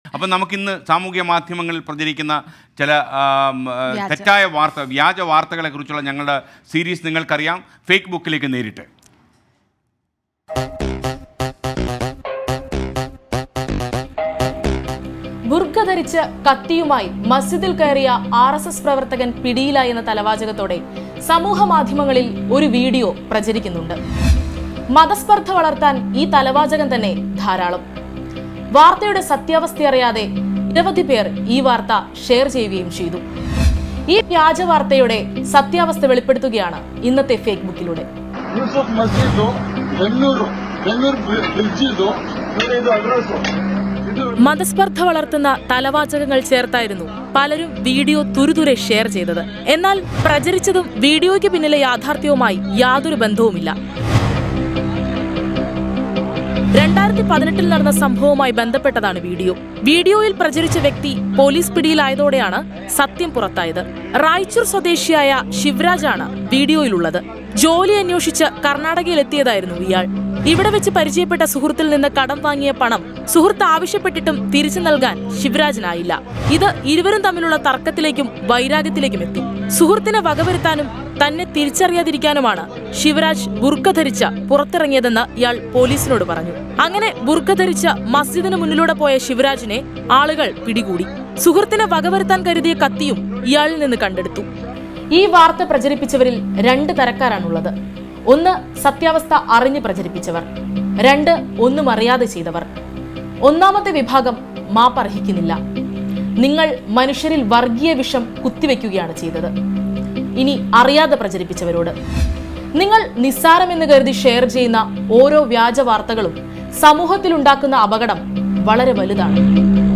അപ്പം നമുക്കിന്ന് സാമൂഹ്യ മാധ്യമങ്ങളിൽ പ്രചരിക്കുന്ന ചില ആം, ആ, തെറ്റായ വാർത്ത വ്യാജ വാർത്തകളെ കുറിച്ചുള്ള ഞങ്ങളുടെ സീരീസ് നിങ്ങൾക്കറിയാം ഫേക്ക് ബുക്കിലേക്ക് നേരിട്ട് ബുർഖ ധരിച്ച് കത്തിയുമായി മസ്ജിദിൽ കയറിയ ആർ എസ് എസ് പ്രവർത്തകൻ പിടിയിലായി എന്ന തലവാചകത്തോടെ സമൂഹ മാധ്യമങ്ങളിൽ ഒരു വീഡിയോ പ്രചരിക്കുന്നുണ്ട് മതസ്പർദ്ധ വളർത്താൻ ഈ തലവാചകം തന്നെ ധാരാളം വാർത്തയുടെ സത്യാവസ്ഥ അറിയാതെ നിരവധി പേർ ഈ വാർത്ത ഷെയർ ചെയ്യുകയും ചെയ്തു ഈ വ്യാജ വാർത്തയുടെ സത്യാവസ്ഥ വെളിപ്പെടുത്തുകയാണ് ഇന്നത്തെ ഫേക്ക് ബുക്കിലൂടെ ಯೂಸುಫ್ ಮಸೀದು ಬೆಂಗಳೂರು ಬೆಂಗಳೂರು ಬ್ರಿಡ್ಜಿದು ನೋಡಿ ಇದು ಅಡ್ರೆಸ್ ಇದು മതസ്പർദ്ധ വളർത്തുന്ന തലവാചകങ്ങൾ ചേർത്തായിരുന്നു പലരും വീഡിയോ തുരുതുരെ ഷെയർ ചെയ്തത് എന്നാൽ പ്രചരിച്ചതും വീഡിയോയ്ക്ക് പിന്നിലെ യാഥാർത്ഥ്യവുമായി യാതൊരു ബന്ധവുമില്ല രണ്ടായിരത്തി പതിനെട്ടിൽ നടന്ന സംഭവവുമായി ബന്ധപ്പെട്ടതാണ് വീഡിയോ വീഡിയോയിൽ പ്രചരിച്ച വ്യക്തി പോലീസ് പിടിയിലായതോടെയാണ് സത്യം പുറത്തായത് റായ്ചൂർ സ്വദേശിയായ ശിവരാജാണ് വീഡിയോയിലുള്ളത് ജോലി അന്വേഷിച്ച് കർണാടകയിലെത്തിയതായിരുന്നു ഇയാൾ ഇവിടെ വെച്ച് പരിചയപ്പെട്ട സുഹൃത്തിൽ നിന്ന് കടം വാങ്ങിയ പണം സുഹൃത്ത് ആവശ്യപ്പെട്ടിട്ടും തിരിച്ചു നൽകാൻ ശിവരാജനായില്ല ഇത് ഇരുവരും തമ്മിലുള്ള തർക്കത്തിലേക്കും വൈരാഗ്യത്തിലേക്കും എത്തി സുഹൃത്തിനെ വകവരുത്താനും തന്നെ തിരിച്ചറിയാതിരിക്കാനുമാണ് ശിവരാജ് ബുർക്ക ധരിച്ച പുറത്തിറങ്ങിയതെന്ന് ഇയാൾ പോലീസിനോട് പറഞ്ഞു അങ്ങനെ ബുർക്ക ധരിച്ച മസ്ജിദിന് മുന്നിലൂടെ പോയ ശിവരാജിനെ ആളുകൾ പിടികൂടി സുഹൃത്തിനെ വകവരുത്താൻ കരുതിയ കത്തിയും ഇയാളിൽ നിന്ന് കണ്ടെടുത്തു ഈ വാർത്ത പ്രചരിപ്പിച്ചവരിൽ രണ്ട് തരക്കാരാണുള്ളത് ഒന്ന് സത്യാവസ്ഥ അറിഞ്ഞു പ്രചരിപ്പിച്ചവർ രണ്ട് ഒന്നും അറിയാതെ ചെയ്തവർ ഒന്നാമത്തെ വിഭാഗം മാപ്പർഹിക്കുന്നില്ല നിങ്ങൾ മനുഷ്യരിൽ വർഗീയ വിഷം കുത്തിവെക്കുകയാണ് ചെയ്തത് ഇനി അറിയാതെ പ്രചരിപ്പിച്ചവരോട് നിങ്ങൾ നിസ്സാരമെന്ന് കരുതി ഷെയർ ചെയ്യുന്ന ഓരോ വ്യാജ വാർത്തകളും സമൂഹത്തിലുണ്ടാക്കുന്ന അപകടം വളരെ വലുതാണ്